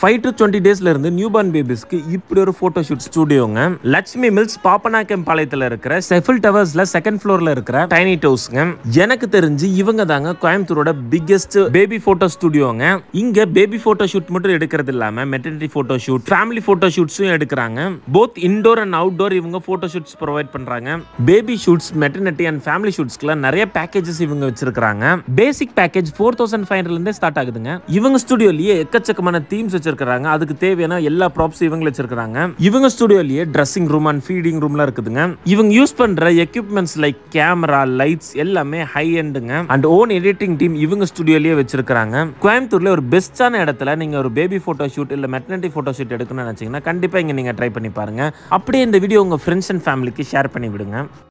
five to twenty டேஸ்ல இருந்து new born பேபிஸ்க்கு இப்படி ஒரு போட்டோ ஷூட் ஸ்டுடியோங்க லட்சுமி மில்ஸ் பாப்பனாக்கம் பாளையத்துல இருக்கிற செஃபில் டவர்ஸ்ல செகண்ட் ஃப்ளோர்ல இருக்கிற டைனி டவுஸ்ங்க எனக்கு தெரிஞ்சு இவங்க தாங்க கோயம்புத்தூரோட பிக்கெஸ்ட் பேபி போட்டோ ஸ்டுடியோங்க இங்க பேபி போட்டோ ஷூட் மட்டும் எடுக்கிறது இல்லாம maternity photo shoot family photo ஷூட்ஸும் எடுக்கிறாங்க போத் இன்டோர் அண்ட் அவுட்டோர் இவங்க போட்டோ ஷூட்ஸ் ப்ரொவைட் பண்றாங்க baby shoots maternity and family ஷூட்ஸ்க்குலாம் நிறைய பேக்கேஜஸ் இவங்க வச்சிருக்காங்க basic package four thousand five ஹண்ட்ரட்லேருந்தே ஸ்டார்ட் ஆகுதுங்க இவங்க ஸ்டுடியோலயே எக்கச்சக்கமான தீம்ஸ் வச்சிருக்காங்க அதுக்கு தேவையான எல்லா ப்ராப்ஸ் இவங்க வச்சிருக்காங்க இவங்க ஸ்டுடியோலயே ட்ரெஸ்ஸிங் ரூம் அண்ட் ஃபீடிங் ரூம்லாம் இருக்குதுங்க இவங்க யூஸ் பண்ற எக்யூப்மெண்ட்ஸ் லைக் கேமரா லைட்ஸ் எல்லாமே ஹை எண்டுங்க அண்ட் ஓன் எடிட்டிங் டீம் இவங்க ஸ்டுடியோலயே வச்சிருக்காங்க கோயம்புத்தூர்ல ஒரு பெஸ்டான இடத்துல நீங்க ஒரு பேபி போட்டோ ஷூட் இல்ல மெட்டர்னிட்டி போட்டோ ஷூட் எடுக்கணும்னு நினைச்சீங்கன்னா கண்டிப்பா இங்க நீங்க ட்ரை பண்ணி பாருங்க அப்படியே இந்த வீடியோ உங்க ஃப்ரெண்ட்ஸ் அண்ட் ஃபேமிலிக்கு ஷேர் பண்ணி விடுங்க